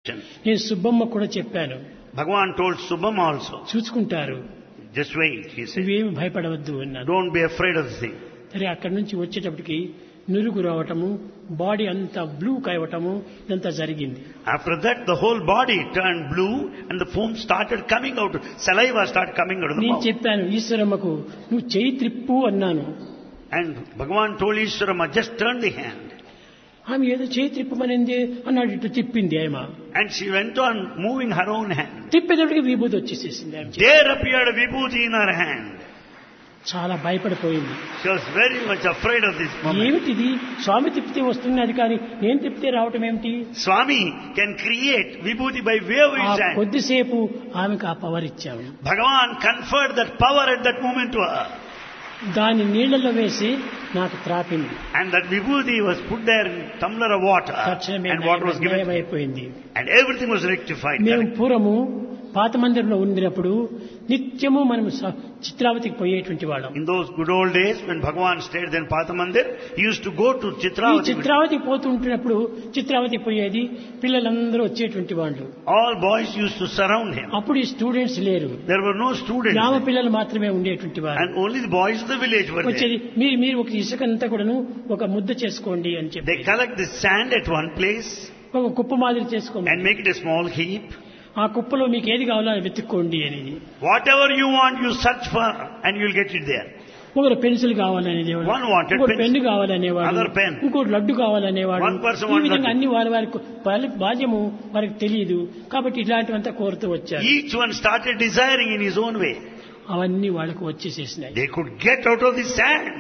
నేను సుబ్బమ్మ కూడా చెప్పాను Bhagavan told Subham also, చూసుకుంటారు just wait, he said. నువ్వేమి భయపడవద్దు అన్నాను Don't be afraid of the thing. సరే అక్కడి నుంచి వచ్చేటప్పటికి నురుగు రావటము బాడీ అంతా బ్లూ కావటము ఇదంతా జరిగింది After that, the whole body turned blue and the foam started coming out. Saliva started coming out of the నేను mouth. చెప్పాను ఈశ్వరమ్మకు నువ్వు చేయి త్రిప్పు అన్నాను And Bhagavan told Ishwarama, just turn the hand. ఆమె ఏదో చేయి త్రిప్పమనింది అన్నాడు ఇటు తిప్పింది ఆమె And she went on moving her own hand. తిప్పేటప్పటికి విభూతి వచ్చేసేసింది ఆమె చేయి. There appeared a vibhuti in her hand. చాలా భయపడిపోయింది She was very much afraid of this moment. ఏమిటిది స్వామి తిప్పితే వస్తున్నది కానీ నేను తిప్పితే రావటం ఏమిటి Swami can create vibhuti by way of ఆ his hand. కొద్దిసేపు ఆమెకు ఆ పవర్ ఇచ్చాము Bhagavan conferred that power at that moment to her. దాని నీళ్లలో వేసి నాకు త్రాపింది And that vibhuti was put there in tumbler of water. తక్షణమే And water was given. అయిపోయింది And everything was rectified. మేము correct? పూర్వము పాత మందిరంలో ఉండినప్పుడు నిత్యము మనం స- చిత్రావతికి పోయేటువంటి వాళ్ళం In those good old days when Bhagavan stayed in Pathamandir, he used to go to ఈ Chitravati. చిత్రావతి పోతుంటున్నప్పుడు చిత్రావతి పోయేది పిల్లలందరూ వచ్చేటువంటి వాళ్ళు All boys used to surround him. అప్పుడు ఈ స్టూడెంట్స్ లేరు There were no students. గ్రామ there. పిల్లలు మాత్రమే ఉండేటువంటి వారు And only the boys of the village were there. వచ్చేది మీరు మీరు ఒక ఇసుక అంతా కూడాను ఒక ముద్ద చేసుకోండి అని చెప్పి They collect the sand at one place ఒక కుప్ప మాదిరి చేసుకోండి and make it a small heap. ఆ కుప్పలో మీకు ఏది కావాలో అది వెతుక్కోండి అనేది Whatever you want, you search for and you'll get it there. ఒకరు పెన్సిల్ కావాలనేవాడు One wanted ఇంకోటి pencil. పెన్ను కావాలనేవాడు Other pen. ఇంకోటి లడ్డు కావాలనేవాడు One person ఈ wanted విధంగా laddu. అన్ని వారి వారి వాళ్ళ బాధ్యము వారికి తెలియదు కాబట్టి ఇట్లాంటివంతా కోరుతూ వచ్చారు Each one started desiring in his own way. అవన్నీ వాళ్ళకు వచ్చేసేసినాయి They could get out of the sand.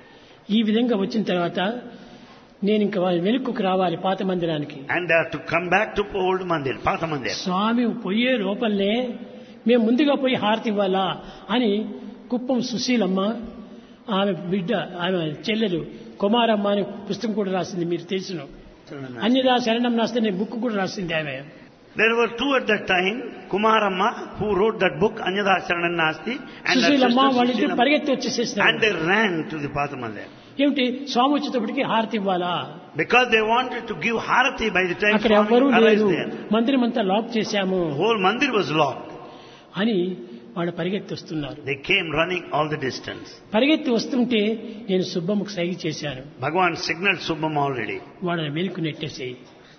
ఈ విధంగా వచ్చిన తర్వాత నేను ఇంకా వాళ్ళ వెనుకకు రావాలి పాత మందిరానికి And they have to come back to old Mandir, Pathamandir. స్వామి పోయే లోపలనే మేము ముందుగా పోయి హారతి ఇవ్వాలా అని కుప్పం సుశీలమ్మ ఆమె బిడ్డ ఆమె చెల్లెలు కుమారమ్మ అని పుస్తకం కూడా రాసింది మీరు తెలుసును అన్నిదా శరణం నాస్తే బుక్ కూడా రాసింది ఆమె There were two at that time, Kumaramma, who wrote that book, Anyada Saranan Nasti, and her Susheelamma sister వాళ్ళిద్దరు Sushilama. పరిగెత్తి And వచ్చేసేసినారు they ran to the Pathamandir. ఏమిటి స్వామి వచ్చేటప్పటికి హారతి ఇవ్వాలా Because they wanted to give Harati by the time అక్కడ Swami ఎవ్వరూ arrived లేరు there. మందిరం అంతా లాక్ చేశాము The whole Mandir was locked. అని వాళ్ళు పరిగెత్తి వస్తున్నారు They came running all the distance. పరిగెత్తి వస్తుంటే నేను సుబ్బమ్మకు సైగ చేశాను Bhagavan signaled Subham already. వాళ్ళని వెనుక నెట్టేసేయి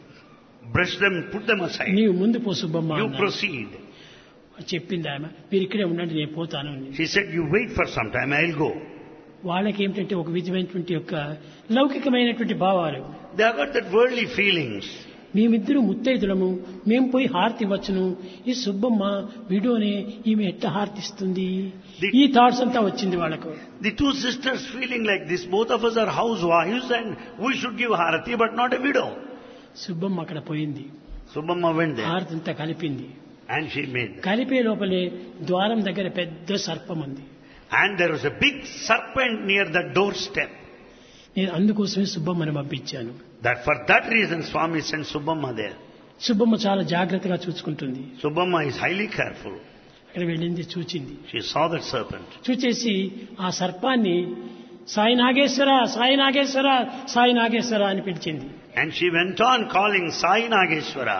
Brush them, put them aside. నీవు ముందు పో సుబ్బమ్మ You అన్నాడు. proceed. చెప్పింది ఆమె మీరు ఇక్కడే ఉండండి నేను పోతాను అని. She said, you wait for some time, I'll go. వాళ్ళకి ఏమిటంటే ఒక విధమైనటువంటి యొక్క లౌకికమైనటువంటి భావాలు They have got that worldly feelings. మేమిద్దరు ముత్తైదులము మేము పోయి హారతి ఇవ్వచ్చును ఈ సుబ్బమ్మ విడోనే ఈమె ఎట్ట హారతిస్తుంది The- ఈ థాట్స్ అంతా వచ్చింది వాళ్ళకు The two sisters feeling like this, both of us are housewives and we should give Harati but not a widow. Subbamma అక్కడ పోయింది Subhamma went there హారతి అంతా కలిపింది and she made them. కలిపే లోపలే ద్వారం దగ్గర పెద్ద సర్పం ఉంది And there was a big serpent near the doorstep. నేను అందుకోసమే సుబ్బమ్మని పంపించాను That for that reason Swami sent Subhamma there. Subbamma చాలా జాగ్రత్తగా చూసుకుంటుంది Subhamma is highly careful. అక్కడ వెళ్ళింది చూచింది She saw that serpent. చూచేసి ఆ సర్పాన్ని సాయి నాగేశ్వర సాయి నాగేశ్వర సాయి నాగేశ్వర అని పిలిచింది And she went on calling Sai Nageshwara.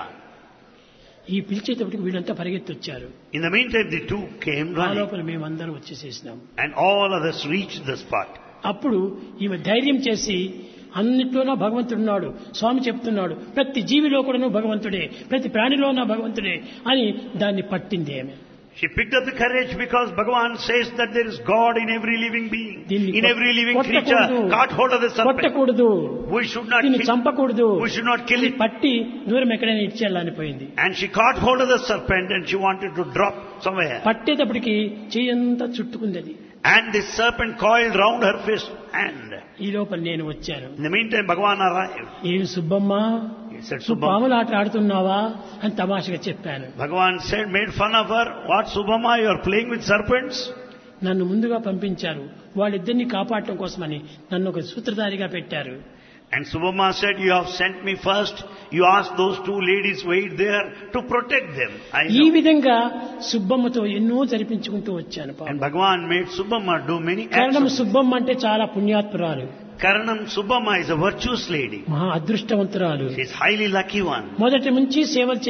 ఈ పిలిచేటప్పటికి వీళ్ళంతా పరిగెత్తి వచ్చారు In the meantime, the two came ఆ running లోపల మేమందరం వచ్చేసేసినాం and all others reached the spot. అప్పుడు ఈమె ధైర్యం చేసి అన్నిట్లోనూ భగవంతుడున్నాడు స్వామి చెప్తున్నాడు ప్రతి జీవిలో కూడాను భగవంతుడే ప్రతి ప్రాణిలోనా భగవంతుడే అని దాన్ని పట్టింది ఆమె She picked up the courage because Bhagavan says that there is God in every living being, దీన్ని in every living కొట్టకూడదు. creature. Caught hold of the serpent. కొట్టకూడదు We should not దీన్ని kill, చంపకూడదు we should not kill ఇది it. పట్టి దూరం ఎక్కడైనా ఇచ్చేయాలని పోయింది And she caught hold of the serpent and she wanted to drop somewhere. పట్టేటప్పటికి చెయ్యంతా చుట్టుకుంది అది And the serpent coiled round her fist hand. ఈ లోపల నేను వచ్చాను In the meantime, Bhagavan arrived. ఏమి సుబ్బమ్మ He said, నువ్వు Subhamma. పాములు ఆట ఆడుతున్నావా అని తమాషగా చెప్పాను Bhagavan said, made fun of her. What, Subhamma, you are playing with serpents? నన్ను ముందుగా పంపించారు వాళ్ళిద్దరిని కాపాడటం కోసమని నన్ను ఒక సూత్రధారిగా పెట్టారు And Subhamma said, you have sent me first. You asked those two ladies wait there to protect them. I ఈ know. విధంగా సుబ్బమ్మతో ఎన్నో జరిపించుకుంటూ వచ్చాను పాపం. And Bhagavan made Subhamma do many కారణం acts. సుబ్బమ్మ అంటే చాలా పుణ్యాత్పురాలు Karanam Subhamma is a virtuous lady. మహా అదృష్టవంతురాలు She is highly lucky one. మొదటి నుంచి సేవలు